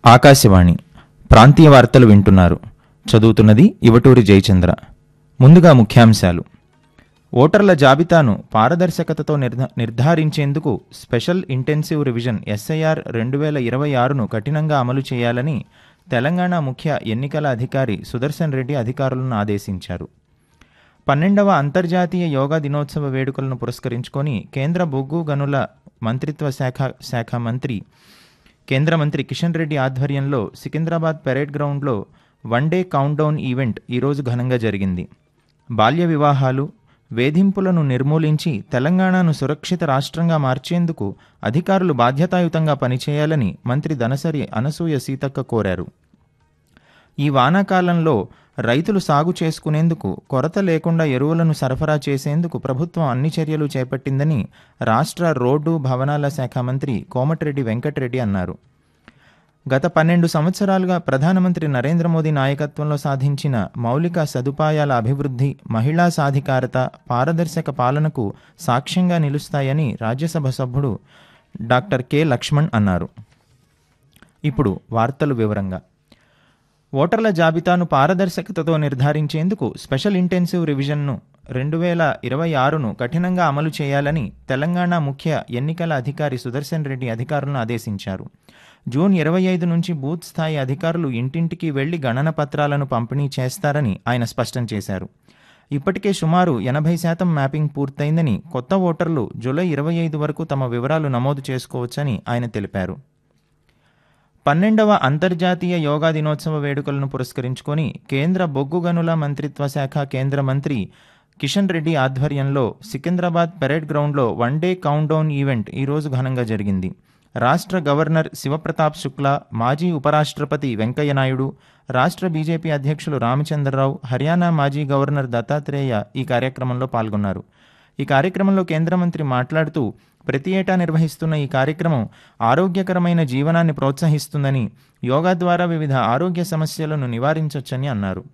ఆకాశవాణి ప్రాంతీయ వార్తలు వింటున్నారు చదువుతున్నది ఇవటూరి జయచంద్ర ముందుగా ముఖ్యాంశాలు ఓటర్ల జాబితాను పారదర్శకతతో నిర్ధ నిర్ధారించేందుకు స్పెషల్ ఇంటెన్సివ్ రివిజన్ ఎస్ఐఆర్ రెండు వేల ఇరవై ఆరును కఠినంగా అమలు చేయాలని తెలంగాణ ముఖ్య ఎన్నికల అధికారి సుదర్శన్ రెడ్డి అధికారులను ఆదేశించారు పన్నెండవ అంతర్జాతీయ యోగా దినోత్సవ వేడుకలను పురస్కరించుకొని కేంద్ర బొగ్గు గనుల మంత్రిత్వ శాఖ శాఖ మంత్రి కేంద్ర మంత్రి కిషన్ రెడ్డి ఆధ్వర్యంలో సికింద్రాబాద్ పెరేడ్ గ్రౌండ్లో వన్ డే కౌంట్డౌన్ ఈవెంట్ ఈరోజు ఘనంగా జరిగింది బాల్య వివాహాలు వేధింపులను నిర్మూలించి తెలంగాణను సురక్షిత రాష్ట్రంగా మార్చేందుకు అధికారులు బాధ్యతాయుతంగా పనిచేయాలని మంత్రి దనసరి అనసూయ సీతక్క కోరారు ఈ వానాకాలంలో రైతులు సాగు చేసుకునేందుకు కొరత లేకుండా ఎరువులను సరఫరా చేసేందుకు ప్రభుత్వం అన్ని చర్యలు చేపట్టిందని రాష్ట్ర రోడ్డు భవనాల శాఖ మంత్రి కోమటిరెడ్డి వెంకటరెడ్డి అన్నారు గత పన్నెండు సంవత్సరాలుగా ప్రధానమంత్రి నరేంద్ర మోదీ నాయకత్వంలో సాధించిన మౌలిక సదుపాయాల అభివృద్ధి మహిళా సాధికారత పారదర్శక పాలనకు సాక్ష్యంగా నిలుస్తాయని రాజ్యసభ సభ్యుడు డాక్టర్ కె లక్ష్మణ్ అన్నారు ఇప్పుడు వార్తలు వివరంగా ఓటర్ల జాబితాను పారదర్శకతతో నిర్ధారించేందుకు స్పెషల్ ఇంటెన్సివ్ రివిజన్ను రెండు వేల ఇరవై ఆరును కఠినంగా అమలు చేయాలని తెలంగాణ ముఖ్య ఎన్నికల అధికారి సుదర్శన్ రెడ్డి అధికారులను ఆదేశించారు జూన్ ఇరవై ఐదు నుంచి బూత్ స్థాయి అధికారులు ఇంటింటికి వెళ్లి గణన పత్రాలను పంపిణీ చేస్తారని ఆయన స్పష్టం చేశారు ఇప్పటికే సుమారు ఎనభై శాతం మ్యాపింగ్ పూర్తయిందని కొత్త ఓటర్లు జూలై ఇరవై ఐదు వరకు తమ వివరాలు నమోదు చేసుకోవచ్చని ఆయన తెలిపారు పన్నెండవ అంతర్జాతీయ యోగా దినోత్సవ వేడుకలను పురస్కరించుకొని కేంద్ర బొగ్గు గనుల మంత్రిత్వ శాఖ కేంద్ర మంత్రి కిషన్ రెడ్డి ఆధ్వర్యంలో సికింద్రాబాద్ పెరేడ్ గ్రౌండ్లో వన్ డే కౌంట్డౌన్ ఈవెంట్ ఈరోజు ఘనంగా జరిగింది రాష్ట్ర గవర్నర్ శివప్రతాప్ శుక్లా మాజీ ఉపరాష్ట్రపతి వెంకయ్యనాయుడు రాష్ట్ర బీజేపీ అధ్యక్షులు రామచంద్రరావు హర్యానా మాజీ గవర్నర్ దత్తాత్రేయ ఈ కార్యక్రమంలో పాల్గొన్నారు ఈ కార్యక్రమంలో కేంద్ర మంత్రి మాట్లాడుతూ ప్రతి ఏటా నిర్వహిస్తున్న ఈ కార్యక్రమం ఆరోగ్యకరమైన జీవనాన్ని ప్రోత్సహిస్తుందని యోగా ద్వారా వివిధ ఆరోగ్య సమస్యలను నివారించవచ్చని అన్నారు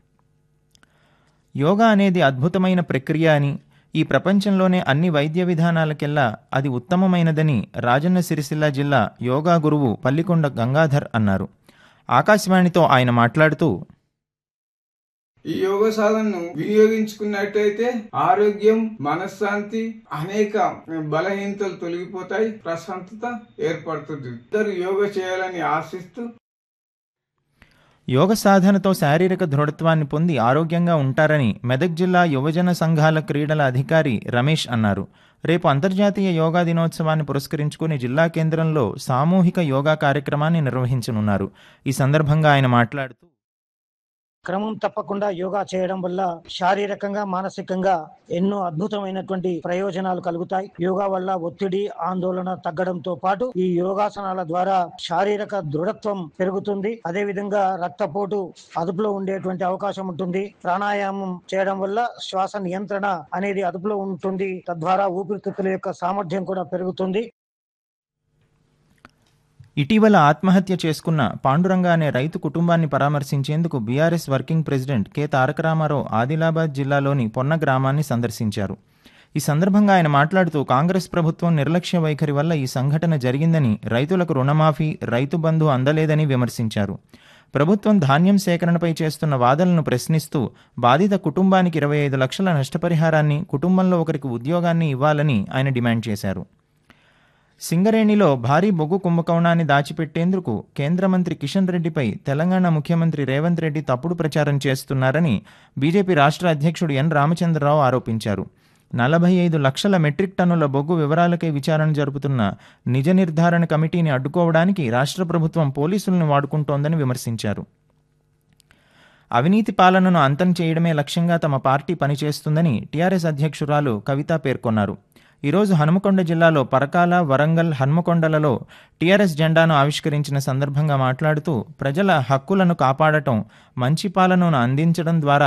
యోగా అనేది అద్భుతమైన ప్రక్రియ అని ఈ ప్రపంచంలోనే అన్ని వైద్య విధానాలకెల్లా అది ఉత్తమమైనదని రాజన్న సిరిసిల్ల జిల్లా యోగా గురువు పల్లికొండ గంగాధర్ అన్నారు ఆకాశవాణితో ఆయన మాట్లాడుతూ ఈ యోగ సాధనను వినియోగించుకున్నట్టయితే ఆరోగ్యం మనశ్శాంతి అనేక బలహీనతలు తొలగిపోతాయి ప్రశాంతత ఏర్పడుతుంది ఇద్దరు యోగ చేయాలని ఆశిస్తూ యోగ సాధనతో శారీరక దృఢత్వాన్ని పొంది ఆరోగ్యంగా ఉంటారని మెదక్ జిల్లా యువజన సంఘాల క్రీడల అధికారి రమేష్ అన్నారు రేపు అంతర్జాతీయ యోగా దినోత్సవాన్ని పురస్కరించుకుని జిల్లా కేంద్రంలో సామూహిక యోగా కార్యక్రమాన్ని నిర్వహించనున్నారు ఈ సందర్భంగా ఆయన మాట్లాడుతూ క్రమం తప్పకుండా యోగా చేయడం వల్ల శారీరకంగా మానసికంగా ఎన్నో అద్భుతమైనటువంటి ప్రయోజనాలు కలుగుతాయి యోగా వల్ల ఒత్తిడి ఆందోళన తగ్గడంతో పాటు ఈ యోగాసనాల ద్వారా శారీరక దృఢత్వం పెరుగుతుంది అదే విధంగా రక్తపోటు అదుపులో ఉండేటువంటి అవకాశం ఉంటుంది ప్రాణాయామం చేయడం వల్ల శ్వాస నియంత్రణ అనేది అదుపులో ఉంటుంది తద్వారా ఊపిరితిత్తుల యొక్క సామర్థ్యం కూడా పెరుగుతుంది ఇటీవల ఆత్మహత్య చేసుకున్న పాండురంగ అనే రైతు కుటుంబాన్ని పరామర్శించేందుకు BRS working president K Taraka Rama Rao Adilabad జిల్లాలోని పొన్న గ్రామాన్ని సందర్శించారు ఈ సందర్భంగా ఆయన మాట్లాడుతూ కాంగ్రెస్ ప్రభుత్వం నిర్లక్ష్య వైఖరి వల్ల ఈ సంఘటన జరిగిందని రైతులకు రుణమాఫీ రైతు బంధు అందలేదని విమర్శించారు ప్రభుత్వం ధాన్యం సేకరణపై చేస్తున్న వాదనలను ప్రశ్నిస్తూ బాధిత కుటుంబానికి ఇరవై ఐదు లక్షల నష్టపరిహారాన్ని కుటుంబంలో ఒకరికి ఉద్యోగాన్ని ఇవ్వాలని ఆయన డిమాండ్ చేశారు సింగరేణిలో భారీ బొగ్గు కుంభకోణాన్ని దాచిపెట్టేందుకు కేంద్ర మంత్రి కిషన్ రెడ్డిపై తెలంగాణ ముఖ్యమంత్రి రేవంత్ రెడ్డి తప్పుడు ప్రచారం చేస్తున్నారని బీజేపీ రాష్ట్ర అధ్యక్షుడు ఎన్ రామచంద్రరావు ఆరోపించారు నలభై ఐదు లక్షల మెట్రిక్ టన్నుల బొగ్గు వివరాలకై విచారణ జరుపుతున్న నిజ నిర్ధారణ కమిటీని అడ్డుకోవడానికి రాష్ట్ర ప్రభుత్వం పోలీసులను వాడుకుంటోందని విమర్శించారు అవినీతి పాలనను అంతం చేయడమే లక్ష్యంగా తమ పార్టీ పనిచేస్తుందని టీఆర్ఎస్ అధ్యక్షురాలు కవిత పేర్కొన్నారు ఈరోజు హనుమకొండ జిల్లాలో పరకాల వరంగల్ హన్మకొండలలో టీఆర్ఎస్ జెండాను ఆవిష్కరించిన సందర్భంగా మాట్లాడుతూ ప్రజల హక్కులను కాపాడటం మంచి పాలనను అందించడం ద్వారా